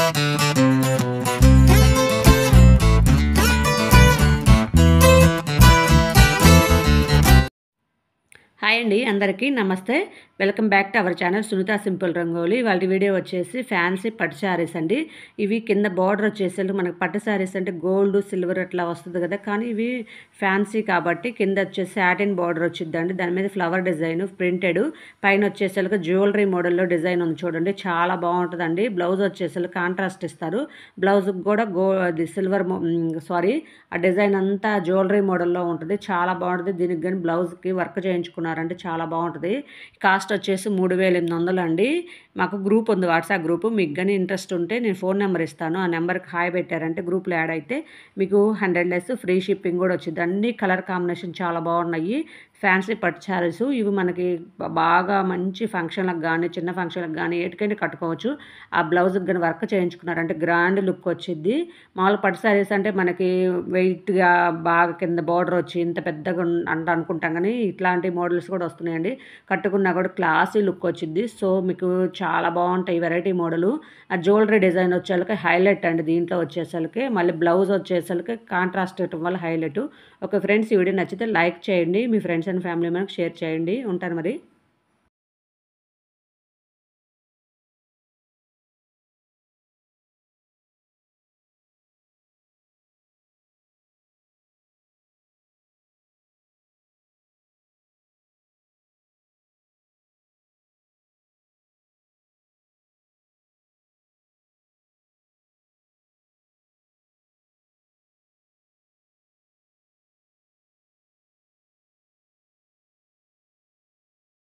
hi అండి అందరికీ నమస్తే welcome back to our channel Sunitha simple rangoli వాళ్ళ వీడియో వచ్చేసి ఫ్యాన్సీ పట్టు శారీస్ అండి ఇవి కింద బార్డర్ వచ్చేసరికి మనకి పట్టు శారీస్ అంటే గోల్డ్ సిల్వర్ అట్లా వస్తుంది కదా కానీ ఇవి ఫ్యాన్సీ కాబట్టి కింద వచ్చేసి సాటిన్ బార్డర్ వచ్చిందండి దాని మీద ఫ్లవర్ డిజైన్ ప్రింటెడ్ పైన వచ్చేసరికి జ్యువెలరీ మోడల్లో డిజైన్ ఉంది చూడండి చాలా బాగుంటుందండి బ్లౌజ్ వచ్చేసరికి కాంట్రాస్ట్ ఇస్తారు బ్లౌజ్ కూడా గో అది సిల్వర్ సారీ ఆ డిజైన్ అంతా జ్యువెలరీ మోడల్లో ఉంటుంది చాలా బాగుంటుంది దీనికి కానీ బ్లౌజ్కి వర్క్ చేయించుకున్నారంటే చాలా బాగుంటుంది కాస్ట్ వచ్చేసి మూడు వేల ఎనిమిది వందలు అండి మాకు గ్రూప్ ఉంది వాట్సాప్ గ్రూప్ మీకు కానీ ఇంట్రెస్ట్ ఉంటే నేను ఫోన్ నెంబర్ ఇస్తాను ఆ నెంబర్కి హాయ్ పెట్టారంటే గ్రూప్లో యాడ్ అయితే మీకు హండ్రెడ్ లెస్ ఫ్రీ షిప్పింగ్ కూడా వచ్చింది అన్ని కలర్ కాంబినేషన్ చాలా బాగున్నాయి ఫ్యాన్సీ పట్టు శారీస్ ఇవి మనకి బాగా మంచి ఫంక్షన్లకు కానీ చిన్న ఫంక్షన్లకు కానీ ఏటికైనా కట్టుకోవచ్చు ఆ బ్లౌజ్కి కానీ వర్క్ చేయించుకున్నారంటే గ్రాండ్ లుక్ వచ్చింది మామూలు పట్టు శారీస్ అంటే మనకి వెయిట్గా బాగా కింద బార్డర్ వచ్చి ఇంత పెద్దగా అంట అనుకుంటాం కానీ ఇట్లాంటి మోడల్స్ కూడా వస్తున్నాయండి కట్టుకున్నా కూడా క్లాసీ లుక్ వచ్చింది సో మీకు చాలా బాగుంటాయి వెరైటీ మోడలు ఆ జ్యువెలరీ డిజైన్ వచ్చేసరికి హైలైట్ అండి దీంట్లో వచ్చేసరికి మళ్ళీ బ్లౌజ్ వచ్చేసరికి కాంట్రాస్ట్ ఇవ్వడం వల్ల హైలైట్ ఒక ఫ్రెండ్స్ ఈ వీడియో నచ్చితే లైక్ చేయండి మీ ఫ్రెండ్స్ అండ్ ఫ్యామిలీ మెంబర్కి షేర్ చేయండి ఉంటాను మరి